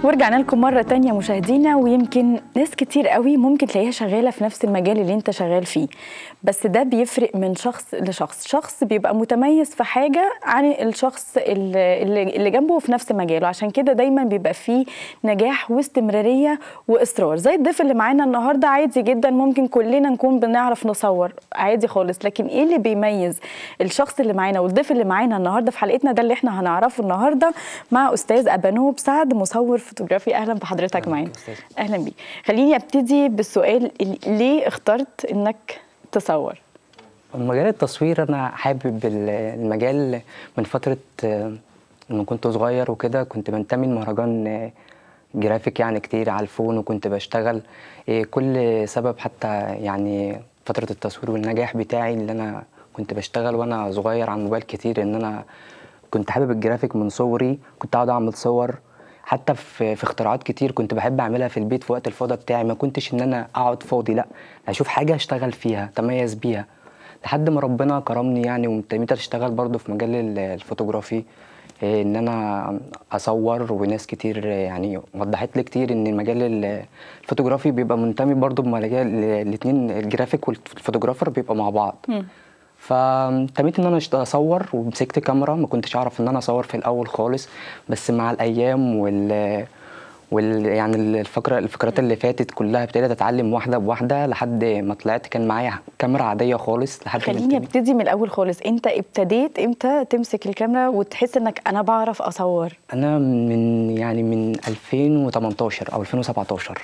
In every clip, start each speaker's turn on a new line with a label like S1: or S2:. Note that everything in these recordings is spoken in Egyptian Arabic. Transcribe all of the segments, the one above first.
S1: ورجعنا لكم مرة تانية مشاهدينا ويمكن ناس كتير قوي ممكن تلاقيها شغالة في نفس المجال اللي انت شغال فيه بس ده بيفرق من شخص لشخص شخص بيبقى متميز في حاجة عن الشخص اللي, اللي اللي جنبه في نفس مجاله عشان كده دايما بيبقى فيه نجاح واستمرارية وإصرار زي الضيف اللي معانا النهاردة عادي جدا ممكن كلنا نكون بنعرف نصور عادي خالص لكن ايه اللي بيميز الشخص اللي معانا والضيف اللي معانا النهاردة في حلقتنا ده اللي احنا هنعرفه النهاردة مع أستاذ أبانوب سعد مصور فوتوغرافي أهلا بحضرتك معانا أهلا بيك خليني أبتدي بالسؤال ال- ليه اخترت إنك تصور
S2: مجال التصوير انا حابب ال- المجال من فتره آه، لما كنت صغير وكده كنت بنتمي لمهرجان آه، جرافيك يعني كتير على الفون وكنت بشتغل آه، كل سبب حتى يعني فتره التصوير والنجاح بتاعي اللي انا كنت بشتغل وانا صغير على الموبايل كتير ان انا كنت حابب الجرافيك من صغري كنت اقعد اعمل صور حتى في في اختراعات كتير كنت بحب اعملها في البيت في وقت الفاضي بتاعي ما كنتش ان انا اقعد فاضي لا اشوف حاجه اشتغل فيها اتميز بيها لحد ما ربنا كرمني يعني وابتديت اشتغل برضو في مجال ال- الفوتوغرافي إيه، ان انا اصور وناس كتير يعني وضحت لي كتير ان مجال ال- الفوتوغرافي بيبقى منتمي برضو بمجال الاثنين الجرافيك والفوتوغرافر بيبقى مع بعض فابتديت ان انا أشت- اصور ومسكت كاميرا ما كنتش اعرف ان انا اصور في الاول خالص بس مع الايام وال وال يعني الفكره الفكرات اللي فاتت كلها ابتديت اتعلم واحده بواحده لحد ما طلعت كان معايا كاميرا عاديه خالص لحد ما
S1: خليني
S2: ابتديت-
S1: ابتدي من الأول خالص انت ابتديت امتى تمسك الكاميرا وتحس إنك أنا بعرف أصور
S2: انا من يعني من 2018 او 2017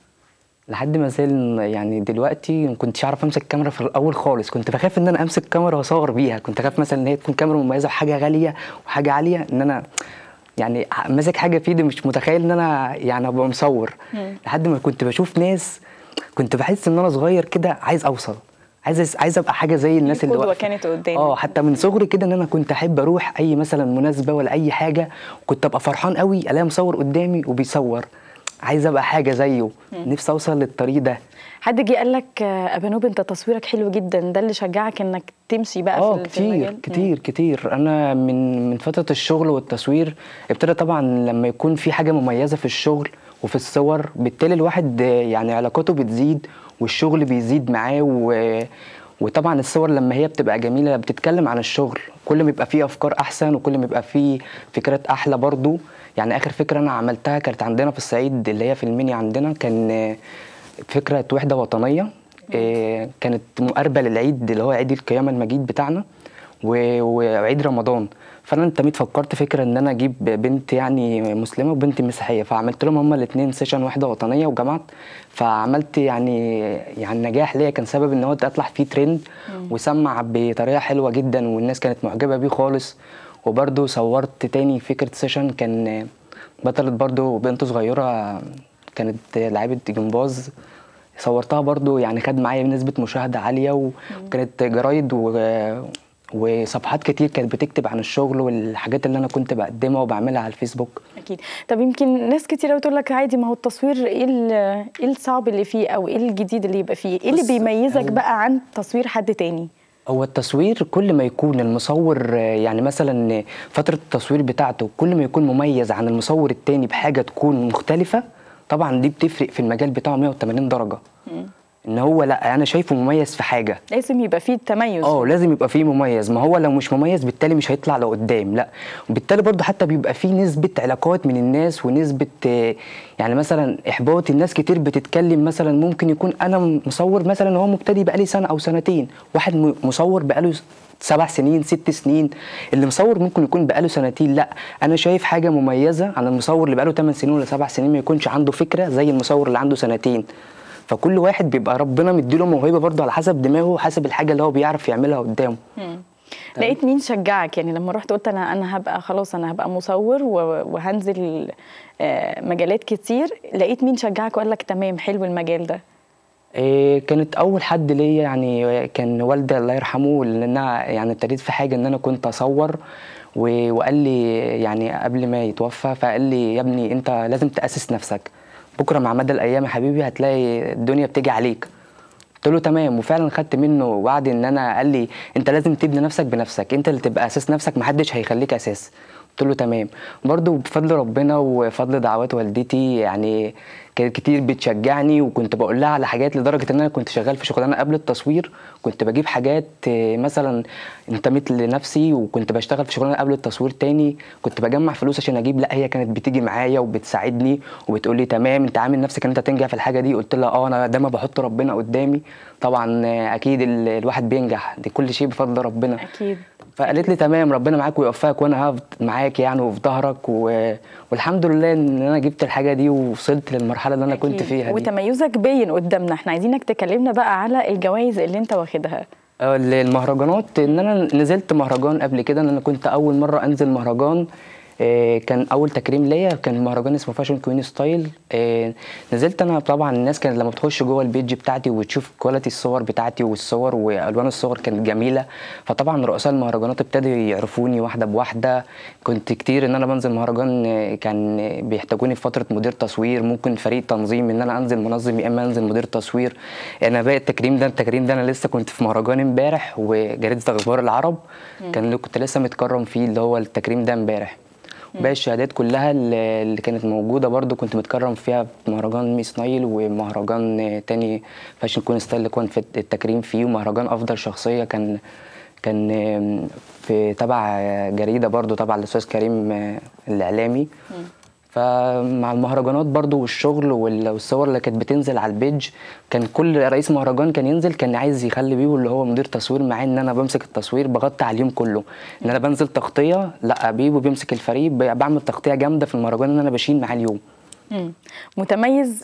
S2: لحد ما زال يعني دلوقتي ما كنتش اعرف امسك كاميرا في الاول خالص كنت بخاف ان انا امسك كاميرا واصور بيها كنت اخاف مثلا ان هي تكون كاميرا مميزه وحاجه غاليه وحاجه عاليه ان انا يعني ماسك حاجه في ايدي مش متخيل ان انا يعني ابقى مصور لحد ما كنت بشوف ناس كنت بحس ان انا صغير كده عايز اوصل عايز عايز ابقى حاجه زي الناس اللي
S1: قدوة
S2: واقفة.
S1: كانت قدامك.
S2: اه حتى من صغري كده ان انا كنت احب اروح اي مثلا مناسبه ولا اي حاجه كنت ابقى فرحان قوي الاقي مصور قدامي وبيصور عايز ابقى حاجه زيه نفسي اوصل للطريق ده
S1: حد جه قال لك آه، أبانوب انت تصويرك حلو جدا ده اللي شجعك إنك تمشي بقى
S2: اه
S1: في ال- في
S2: كتير
S1: المجال
S2: كتير كتير انا من من فتره الشغل والتصوير ابتدى طبعا لما يكون في حاجه مميزه في الشغل وفي الصور بالتالي الواحد آه، يعني علاقاته بتزيد والشغل بيزيد معاه و وطبعا الصور لما هي بتبقى جميله بتتكلم عن الشغل كل ما يبقى فيه افكار احسن وكل ما يبقى فيه فكرات احلى برضو يعني اخر فكره انا عملتها كانت عندنا في الصعيد اللي هي في المنيا عندنا كان آه، فكره وحده وطنيه آه، كانت مقاربه للعيد اللي هو عيد القيامه المجيد بتاعنا و- وعيد رمضان فانا انتميت فكرت فكره ان انا اجيب بنت يعني مسلمه وبنت مسيحيه فعملت لهم هما الاثنين سيشن وحده وطنيه وجمعت فعملت يعني يعني نجاح ليا كان سبب ان هو اطلع فيه ترند وسمع بطريقه حلوه جدا والناس كانت معجبه بيه خالص وبرده صورت تاني فكره سيشن كان بطلت برده بنت صغيره كانت لعيبه جمباز صورتها برضو يعني خد معايا نسبة مشاهدة عالية و- وكانت جرايد و... وصفحات كتير كانت بتكتب عن الشغل والحاجات اللي انا كنت بقدمها وبعملها على الفيسبوك
S1: اكيد طب يمكن ناس كتير بتقول لك عادي ما هو التصوير ايه ال- ايه الصعب اللي فيه او ايه الجديد اللي يبقى فيه ايه اللي
S2: بص،
S1: بيميزك
S2: هو-
S1: بقى عن تصوير حد تاني
S2: هو التصوير كل ما يكون المصور آه، يعني مثلا فترة التصوير بتاعته كل ما يكون مميز عن المصور التاني بحاجة تكون مختلفة طبعا دي بتفرق في المجال بتاعه 180 درجة ان هو لا انا شايفه مميز في حاجة
S1: لازم يبقى فيه تميز
S2: اه لازم يبقى فيه مميز ما هو لو مش مميز بالتالي مش هيطلع لقدام لا وبالتالي برضه حتى بيبقى فيه نسبة علاقات من الناس ونسبة آه، يعني مثلا احباط الناس كتير بتتكلم مثلا ممكن يكون انا مصور مثلا هو مبتدي بقالي سنة او سنتين واحد م- مصور بقاله سبع سنين ست سنين اللي مصور ممكن يكون بقاله سنتين لا انا شايف حاجه مميزه عن المصور اللي بقاله 8 سنين ولا 7 سنين ما يكونش عنده فكره زي المصور اللي عنده سنتين فكل واحد بيبقى ربنا مديله موهبه برضه على حسب دماغه وحسب الحاجه اللي هو بيعرف يعملها قدامه
S1: لقيت مين شجعك يعني لما رحت قلت انا انا هبقى خلاص انا هبقى مصور و- وهنزل آه، مجالات كتير لقيت مين شجعك وقال لك تمام حلو المجال ده
S2: إيه كانت اول حد ليا يعني كان والدي الله يرحمه لانها يعني ابتديت في حاجه ان انا كنت اصور و- وقال لي يعني قبل ما يتوفى فقال لي يا ابني انت لازم تاسس نفسك بكره مع مدى الايام يا حبيبي هتلاقي الدنيا بتيجي عليك قلت له تمام وفعلا خدت منه وعد ان انا قال لي انت لازم تبني نفسك بنفسك انت اللي تبقى اساس نفسك محدش هيخليك اساس قلت له تمام برضو بفضل ربنا وفضل دعوات والدتي يعني كانت كتير بتشجعني وكنت بقول لها على حاجات لدرجه ان انا كنت شغال في شغلانه قبل التصوير كنت بجيب حاجات آه، مثلا انتميت لنفسي وكنت بشتغل في شغلانه قبل التصوير تاني كنت بجمع فلوس عشان اجيب لا هي كانت بتيجي معايا وبتساعدني وبتقول لي تمام انت عامل نفسك ان انت تنجح في الحاجه دي قلت لها اه انا دايما بحط ربنا قدامي طبعا آه، اكيد ال- الواحد بينجح دي كل شيء بفضل ربنا
S1: اكيد
S2: فقالت لي تمام ربنا معاك ويوفقك وانا هفضل معاك يعني وفي ظهرك و... والحمد لله ان انا جبت الحاجه دي ووصلت للمرحله اللي انا كنت
S1: أكيد.
S2: فيها دي
S1: وتميزك باين قدامنا احنا عايزينك تكلمنا بقى على الجوائز اللي انت واخدها
S2: آه، المهرجانات ان انا نزلت مهرجان قبل كده ان انا كنت اول مره انزل مهرجان آه، كان اول تكريم ليا كان مهرجان اسمه فاشن كوين ستايل آه، نزلت انا طبعا الناس كانت لما بتخش جوه البيج بتاعتي وتشوف كواليتي الصور بتاعتي والصور والوان الصور كانت جميله فطبعا رؤساء المهرجانات ابتدوا يعرفوني واحده بواحده كنت كتير ان انا بنزل مهرجان آه، كان بيحتاجوني في فتره مدير تصوير ممكن فريق تنظيم ان انا انزل منظم يا اما انزل مدير تصوير انا باقي التكريم ده التكريم ده انا لسه كنت في مهرجان امبارح وجريده اخبار العرب كان كنت لسه متكرم فيه اللي هو التكريم ده امبارح باقي الشهادات كلها اللي اللي كانت موجوده برضو كنت متكرم فيها في مهرجان ميس نايل ومهرجان آه، تاني فاشن كون ستايل اللي كان في التكريم فيه ومهرجان افضل شخصيه كان كان آم، في تبع آه، جريده برضو تبع الاستاذ كريم آه، الاعلامي فمع المهرجانات برضو والشغل وال- والصور اللي كانت بتنزل على البيج كان كل رئيس مهرجان كان ينزل كان عايز يخلي بيه اللي هو مدير تصوير معاه ان انا بمسك التصوير بغطي على اليوم كله ان انا بنزل تغطيه لا بيبو بيمسك الفريق ب- بعمل تغطيه جامده في المهرجان ان انا بشيل معاه اليوم
S1: مم. متميز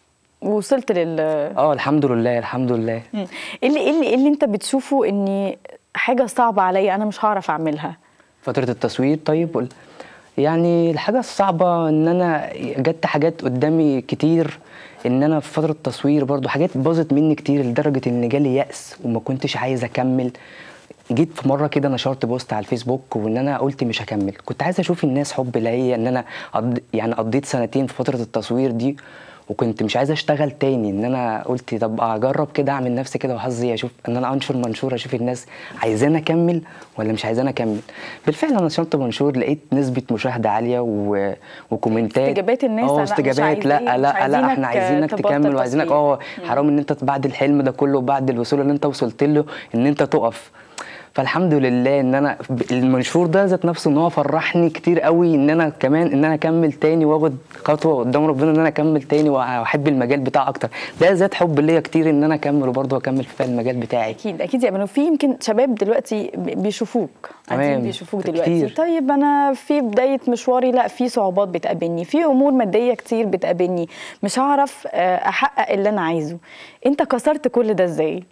S1: وصلت لل
S2: اه الحمد لله الحمد لله
S1: مم. ايه اللي ايه اللي, إيه اللي انت بتشوفه اني حاجه صعبه عليا انا مش هعرف اعملها
S2: فترة التصوير طيب قول يعني الحاجة الصعبة ان انا جت حاجات قدامي كتير ان انا في فترة التصوير برضو حاجات باظت مني كتير لدرجة ان جالي يأس وما كنتش عايز اكمل جيت في مرة كده نشرت بوست على الفيسبوك وان انا قلت مش هكمل كنت عايز اشوف الناس حب ليا ان انا قض... يعني قضيت سنتين في فترة التصوير دي وكنت مش عايز اشتغل تاني ان انا قلت طب اجرب كده اعمل نفسي كده وحظي اشوف ان انا انشر منشور اشوف الناس عايزاني اكمل ولا مش عايزاني اكمل بالفعل انا نشرت منشور لقيت نسبه مشاهده عاليه و... وكومنتات
S1: استجابات الناس،
S2: اه
S1: لا، مش
S2: استجابات لا
S1: عايزين-
S2: لا
S1: مش
S2: لا
S1: عايزينك
S2: احنا عايزينك
S1: تبطل
S2: تكمل وعايزينك
S1: تصوير.
S2: اه حرام ان انت بعد الحلم ده كله بعد الوصول اللي انت وصلت له ان انت تقف فالحمد لله ان انا ب- المنشور ده ذات نفسه ان هو فرحني كتير قوي ان انا كمان ان انا اكمل تاني واخد خطوه قدام ربنا ان انا اكمل تاني واحب المجال بتاعي اكتر ده ذات حب ليا كتير ان انا اكمل وبرضه اكمل في المجال بتاعي
S1: اكيد اكيد يا بنو في يمكن شباب دلوقتي بي- بيشوفوك قاعدين
S2: تمام.
S1: بيشوفوك
S2: كتير.
S1: دلوقتي طيب انا في بدايه مشواري لا في صعوبات بتقابلني في امور ماديه كتير بتقابلني مش هعرف آه، احقق اللي انا عايزه انت كسرت كل ده ازاي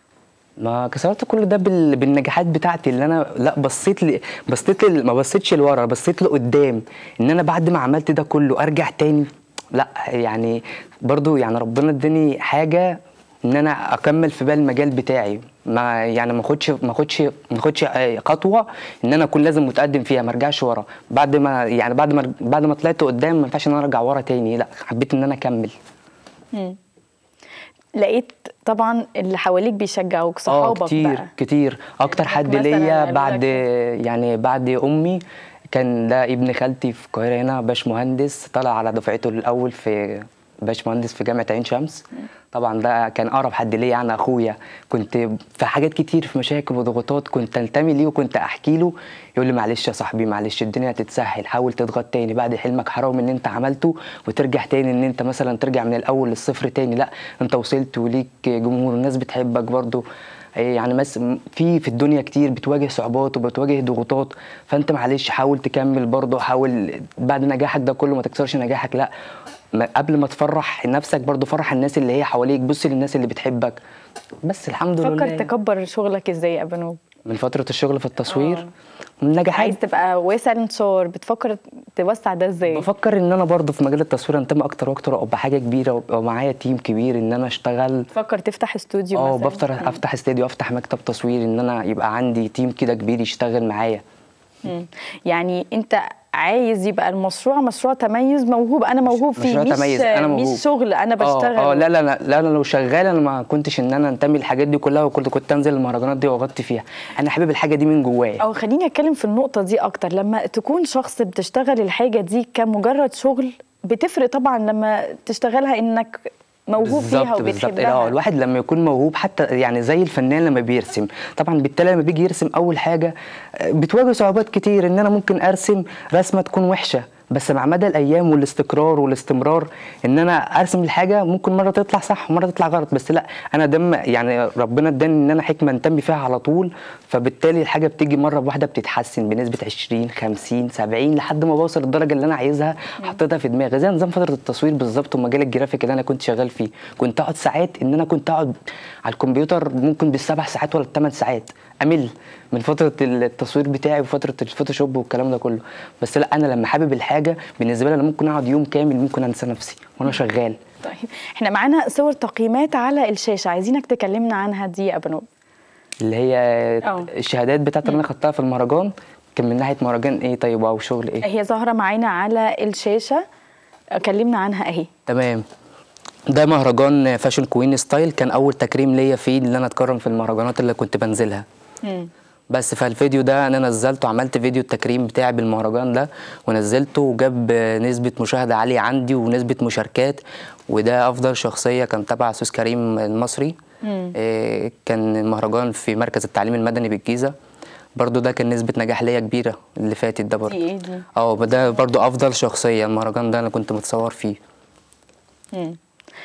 S2: ما كسرت كل ده بال... بالنجاحات بتاعتي اللي انا لا بصيت ل... بصيت ل... ما بصيتش لورا بصيت لقدام ان انا بعد ما عملت ده كله ارجع تاني لا يعني برضو يعني ربنا اداني حاجه ان انا اكمل في بقى المجال بتاعي ما يعني ما اخدش ما اخدش ما اخدش آه، خطوه ان انا اكون لازم متقدم فيها ما ارجعش ورا بعد ما يعني بعد ما بعد ما طلعت قدام ما ينفعش ان انا ارجع ورا تاني لا حبيت ان انا اكمل
S1: لقيت طبعا اللي حواليك بيشجعوك
S2: اه
S1: صحابك
S2: كتير
S1: بقى
S2: كتير اكتر حد
S1: مثلاً
S2: ليا
S1: قالوا
S2: بعد
S1: لك-
S2: يعني بعد امي كان ده ابن خالتي في القاهره هنا باش مهندس طلع على دفعته الاول في باش مهندس في جامعه عين شمس طبعا ده كان اقرب حد ليا انا اخويا كنت في حاجات كتير في مشاكل وضغوطات كنت انتمي ليه وكنت احكي له يقول لي معلش يا صاحبي معلش الدنيا هتتسهل حاول تضغط تاني بعد حلمك حرام ان انت عملته وترجع تاني ان انت مثلا ترجع من الاول للصفر تاني لا انت وصلت وليك جمهور الناس بتحبك برضو إيه يعني مس في في الدنيا كتير بتواجه صعوبات وبتواجه ضغوطات فانت معلش حاول تكمل برضه حاول بعد نجاحك ده كله ما تكسرش نجاحك لا ما- قبل ما تفرح نفسك برضه فرح الناس اللي هي حواليك بص للناس اللي بتحبك بس الحمد
S1: فكر
S2: لله
S1: تكبر شغلك ازاي يا بنو
S2: من فترة الشغل في التصوير
S1: آه.
S2: من نجاحات
S1: عايز تبقى واسع الانتشار بتفكر توسع ده ازاي
S2: بفكر ان انا برضه في مجال التصوير انتمي اكتر واكتر وابقى حاجه كبيره وابقى معايا تيم كبير ان انا اشتغل
S1: تفكر تفتح استوديو
S2: اه
S1: مثلا
S2: بفتح افتح استديو افتح مكتب تصوير ان انا يبقى عندي تيم كده كبير يشتغل معايا
S1: مم. يعني انت عايز يبقى المشروع مشروع تميز موهوب انا موهوب فيه
S2: مشروع
S1: مش
S2: تميز، أنا موهوب.
S1: مش شغل انا بشتغل
S2: اه اه لا لا لا لا انا لو شغال انا ما كنتش ان انا انتمي للحاجات دي كلها وكنت كنت انزل المهرجانات دي واغطي فيها انا حابب الحاجه دي من جوايا
S1: او خليني اتكلم في النقطه دي اكتر لما تكون شخص بتشتغل الحاجه دي كمجرد شغل بتفرق طبعا لما تشتغلها انك موهوب فيها
S2: بالظبط بالظبط اه
S1: وبتحبها
S2: الواحد لما يكون موهوب حتى يعني زي الفنان لما بيرسم طبعا بالتالي لما بيجي يرسم اول حاجه آه، بتواجه صعوبات كتير ان انا ممكن ارسم رسمه تكون وحشه بس مع مدى الايام والاستقرار والاستمرار ان انا ارسم الحاجه ممكن مره تطلع صح ومره تطلع غلط بس لا انا دم يعني ربنا اداني ان انا حكمه انتمي فيها على طول فبالتالي الحاجه بتيجي مره واحده بتتحسن بنسبه 20 50 70 لحد ما بوصل للدرجه اللي انا عايزها حطيتها في دماغي زي نظام فتره التصوير بالظبط ومجال الجرافيك اللي انا كنت شغال فيه كنت اقعد ساعات ان انا كنت اقعد على الكمبيوتر ممكن بالسبع ساعات ولا الثمان ساعات امل من فتره التصوير بتاعي وفتره الفوتوشوب والكلام ده كله بس لا انا لما حابب الحاجه بالنسبه لي انا ممكن اقعد يوم كامل ممكن انسى نفسي وانا شغال
S1: طيب احنا معانا صور تقييمات على الشاشه عايزينك تكلمنا عنها دي يا بنوب
S2: اللي هي
S1: أه.
S2: الشهادات بتاعت اللي انا خدتها في المهرجان كان من ناحيه مهرجان ايه طيب او شغل ايه
S1: هي ظاهره معانا على الشاشه كلمنا عنها اهي
S2: تمام ده مهرجان فاشن كوين ستايل كان اول تكريم ليا فيه ان انا اتكرم في المهرجانات اللي كنت بنزلها
S1: مم.
S2: بس فالفيديو ده انا نزلته عملت فيديو التكريم بتاعي بالمهرجان ده ونزلته وجاب نسبة مشاهدة عالية عندي ونسبة مشاركات وده افضل شخصية كان تبع سوس كريم المصري إيه كان المهرجان في مركز التعليم المدني بالجيزة برضو ده كان نسبة نجاح ليا كبيرة اللي فاتت ده برضو
S1: دي ايه دي؟
S2: اه ده برضو افضل شخصية المهرجان ده انا كنت متصور فيه
S1: مم.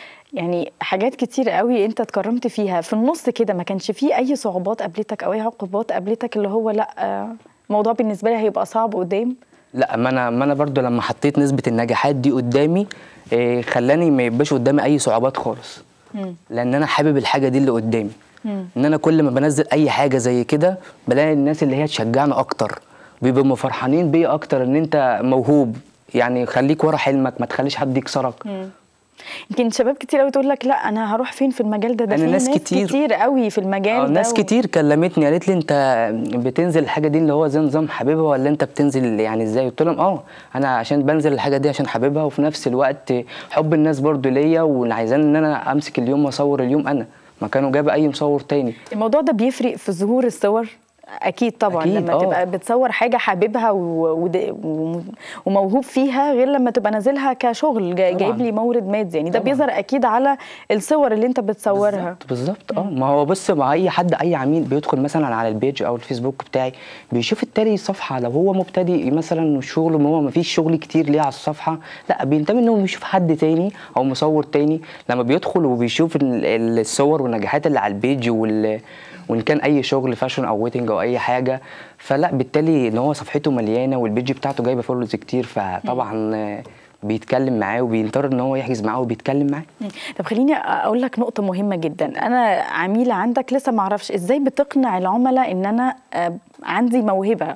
S1: يعني حاجات كتير قوي انت اتكرمت فيها في النص كده ما كانش فيه اي صعوبات قابلتك او اي عقوبات قابلتك اللي هو لا آه، الموضوع بالنسبه لي هيبقى صعب قدام
S2: لا ما انا ما انا برضو لما حطيت نسبة النجاحات دي قدامي إيه خلاني ما يبقاش قدامي اي صعوبات خالص
S1: مم.
S2: لان انا حابب الحاجه دي اللي قدامي
S1: مم.
S2: ان انا كل ما بنزل اي حاجه زي كده بلاقي الناس اللي هي تشجعني اكتر بيبقوا فرحانين بيا اكتر ان انت موهوب يعني خليك ورا حلمك ما تخليش حد يكسرك
S1: مم. يمكن شباب كتير قوي تقول لك لا انا هروح فين في المجال ده ده
S2: أنا
S1: في
S2: ناس
S1: ناس
S2: كتير-
S1: كتير قوي في المجال
S2: اه
S1: ده
S2: ناس
S1: و-
S2: كتير كلمتني قالت لي انت بتنزل الحاجه دي اللي هو زي نظام حبيبها ولا انت بتنزل يعني ازاي قلت لهم اه انا عشان بنزل الحاجه دي عشان حبيبها وفي نفس الوقت حب الناس برضو ليا وعايزان ان انا امسك اليوم واصور اليوم انا ما كانوا جاب اي مصور تاني
S1: الموضوع ده بيفرق في ظهور الصور اكيد طبعا
S2: أكيد،
S1: لما
S2: آه.
S1: تبقى بتصور حاجه حاببها و... ود- و... وموهوب فيها غير لما تبقى نازلها كشغل جاي...
S2: طبعاً.
S1: جايب لي مورد مادي يعني ده
S2: طبعاً.
S1: بيظهر اكيد على الصور اللي انت بتصورها
S2: بالظبط بالظبط اه ما هو بص مع اي حد اي عميل بيدخل مثلا على البيج او الفيسبوك بتاعي بيشوف التاني صفحه لو هو مبتدئ مثلا شغله ما هو ما فيش شغل كتير ليه على الصفحه لا بينتمي ان هو بيشوف حد تاني او مصور تاني لما بيدخل وبيشوف ال- ال- الصور والنجاحات اللي على البيج وال وان كان اي شغل فاشن او ويتنج او اي حاجه فلا بالتالي ان هو صفحته مليانه والبيج بتاعته جايبه فولوز كتير فطبعا آه، بيتكلم معاه وبيضطر ان هو يحجز معاه وبيتكلم معاه
S1: مم. طب خليني اقول لك نقطه مهمه جدا انا عميله عندك لسه ما اعرفش ازاي بتقنع العملاء ان انا آه، عندي موهبه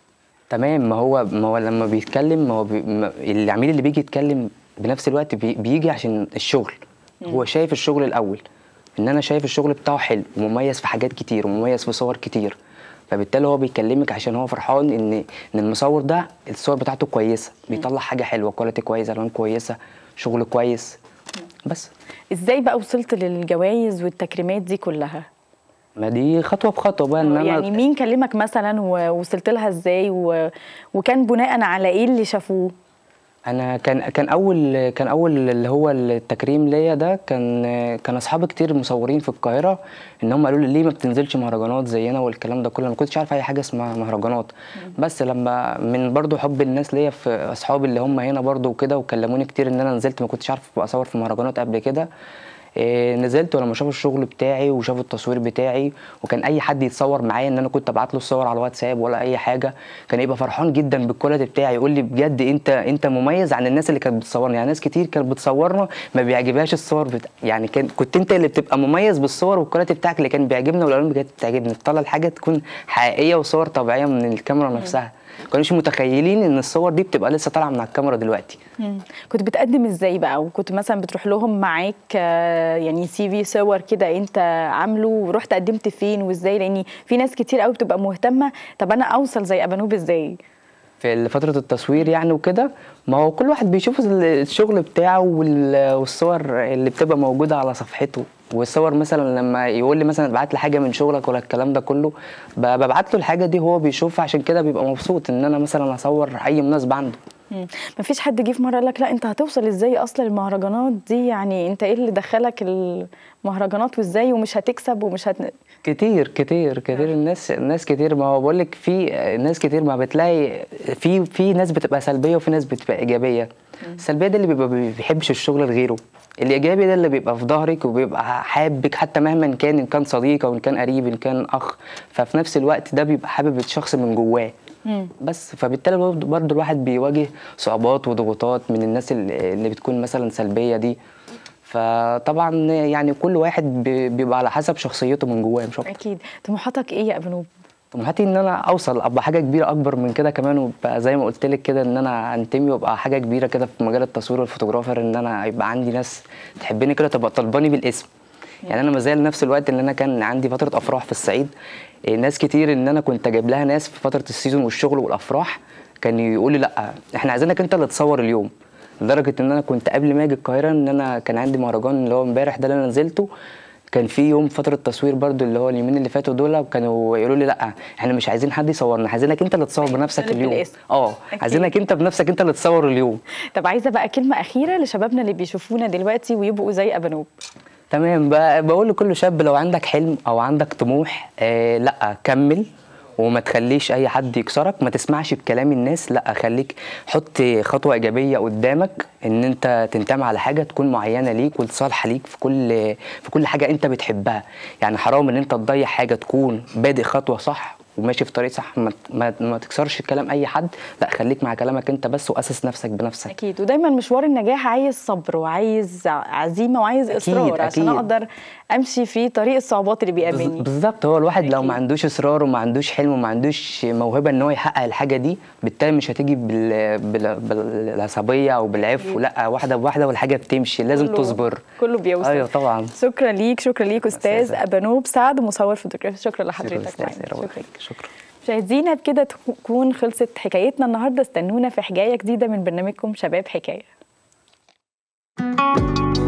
S2: تمام ما هو ما هو لما بيتكلم ما هو بي ما العميل اللي بيجي يتكلم بنفس الوقت بي بيجي عشان الشغل هو شايف الشغل الاول ان انا شايف الشغل بتاعه حلو ومميز في حاجات كتير ومميز في صور كتير فبالتالي هو بيكلمك عشان هو فرحان ان ان المصور ده الصور بتاعته كويسه بيطلع حاجه حلوه كواليتي كويسه الوان كويسه شغل كويس بس
S1: ازاي بقى وصلت للجوائز والتكريمات دي كلها
S2: ما دي خطوه بخطوه بقى ان انا
S1: يعني مين كلمك مثلا ووصلت لها ازاي و... وكان بناء على ايه اللي شافوه
S2: انا كان كان اول كان اول اللي هو التكريم ليا ده كان كان اصحابي كتير مصورين في القاهره ان هم قالوا لي ليه ما بتنزلش مهرجانات زينا والكلام ده كله ما كنتش عارف اي حاجه اسمها مهرجانات بس لما من برضو حب الناس ليا في اصحابي اللي هم هنا برضو وكده وكلموني كتير ان انا نزلت ما كنتش عارف اصور في مهرجانات قبل كده إيه نزلت ولما شافوا الشغل بتاعي وشافوا التصوير بتاعي وكان اي حد يتصور معايا ان انا كنت ابعت له الصور على الواتساب ولا اي حاجه كان يبقى فرحان جدا بالكواليتي بتاعي يقول لي بجد انت انت مميز عن الناس اللي كانت بتصورني يعني ناس كتير كانت بتصورنا ما بيعجبهاش الصور بتا... يعني كان كنت انت اللي بتبقى مميز بالصور والكواليتي بتاعك اللي كان بيعجبنا والالوان كانت بتعجبني تطلع الحاجه تكون حقيقيه وصور طبيعيه من الكاميرا نفسها ما كانوش متخيلين ان الصور دي بتبقى لسه طالعه من على الكاميرا دلوقتي
S1: مم. كنت بتقدم ازاي بقى وكنت مثلا بتروح لهم معاك آه، يعني سي في صور كده انت عامله ورحت قدمت فين وازاي لان في ناس كتير قوي بتبقى مهتمه طب انا اوصل زي ابانوب ازاي
S2: في فترة التصوير يعني وكده ما هو كل واحد بيشوف ال- الشغل بتاعه وال- والصور اللي بتبقى موجودة على صفحته والصور مثلا لما يقول لي مثلا ابعت لي حاجة من شغلك ولا الكلام ده كله ب- ببعت له الحاجة دي هو بيشوفها عشان كده بيبقى مبسوط ان انا مثلا اصور اي مناسبة عنده
S1: مم. مفيش حد جه في مره قال لك لا انت هتوصل ازاي اصلا المهرجانات دي يعني انت ايه اللي دخلك المهرجانات وازاي ومش هتكسب ومش هت...
S2: كتير كتير كتير الناس الناس كتير ما هو بقول لك في ناس كتير ما بتلاقي في في ناس بتبقى سلبيه وفي ناس بتبقى ايجابيه السلبيه ده اللي بيبقى ما بيحبش الشغل لغيره الايجابي ده اللي بيبقى في ظهرك وبيبقى حابك حتى مهما كان ان كان صديق او ان كان قريب ان كان اخ ففي نفس الوقت ده بيبقى حابب الشخص من جواه
S1: مم.
S2: بس فبالتالي برضه برضه الواحد بيواجه صعوبات وضغوطات من الناس اللي اللي بتكون مثلا سلبيه دي فطبعا يعني كل واحد بي- بيبقى على حسب شخصيته من جواه مش اكتر
S1: اكيد طموحاتك ايه يا ابنوب
S2: طموحاتي ان انا اوصل ابقى حاجه كبيره اكبر من كده كمان وابقى زي ما قلت لك كده ان انا انتمي وابقى حاجه كبيره كده في مجال التصوير والفوتوغرافر ان انا يبقى عندي ناس تحبني كده تبقى طلباني بالاسم يعني انا ما زال نفس الوقت ان انا كان عندي فتره افراح في الصعيد إيه، ناس كتير ان انا كنت اجيب لها ناس في فتره السيزون والشغل والافراح كان يقول لي لا احنا عايزينك انت اللي تصور اليوم لدرجه ان انا كنت قبل ما اجي القاهره ان انا كان عندي مهرجان اللي هو امبارح ده اللي انا نزلته كان في يوم فتره تصوير برضو اللي هو اليومين اللي فاتوا دول وكانوا يقولوا لي لا احنا مش عايزين حد يصورنا عايزينك انت اللي تصور بنفسك
S1: طالب
S2: اليوم
S1: بالاسم.
S2: اه
S1: أكيد.
S2: عايزينك انت بنفسك انت اللي تصور اليوم
S1: طب عايزه بقى كلمه اخيره لشبابنا اللي بيشوفونا دلوقتي ويبقوا زي ابنوب
S2: تمام ب- بقول لكل شاب لو عندك حلم او عندك طموح آه لا كمل وما تخليش اي حد يكسرك ما تسمعش بكلام الناس لا خليك حط خطوه ايجابيه قدامك ان انت تنتمي على حاجه تكون معينه ليك ولصالحه ليك في كل في كل حاجه انت بتحبها يعني حرام ان انت تضيع حاجه تكون بادئ خطوه صح وماشي في طريق صح ما, ما, ما تكسرش كلام اي حد لا خليك مع كلامك انت بس واسس نفسك بنفسك
S1: اكيد ودايما مشوار النجاح عايز صبر وعايز عزيمه وعايز
S2: أكيد،
S1: اصرار عشان
S2: أكيد.
S1: اقدر امشي في طريق الصعوبات اللي
S2: بز-
S1: بيقابلني
S2: بالظبط هو الواحد لو
S1: أكيد.
S2: ما عندوش اصرار وما عندوش حلم وما عندوش موهبه ان هو يحقق الحاجه دي بالتالي مش هتيجي بال... بال... بالعصبيه او بالعف لا واحده بواحده والحاجه بتمشي لازم
S1: كله-
S2: تصبر
S1: كله بيوصل
S2: ايوه طبعا
S1: شكرا ليك شكرا ليك استاذ
S2: أستاذة.
S1: ابانوب سعد مصور فوتوغرافي شكرا
S2: شكرا
S1: لحضرتك
S2: أستاذ،
S1: معانا.
S2: ربنا
S1: شكرا
S2: يخليك. شكرا
S1: مشاهدينا بكده تكون خلصت حكايتنا النهارده استنونا في حكايه جديده من برنامجكم شباب حكايه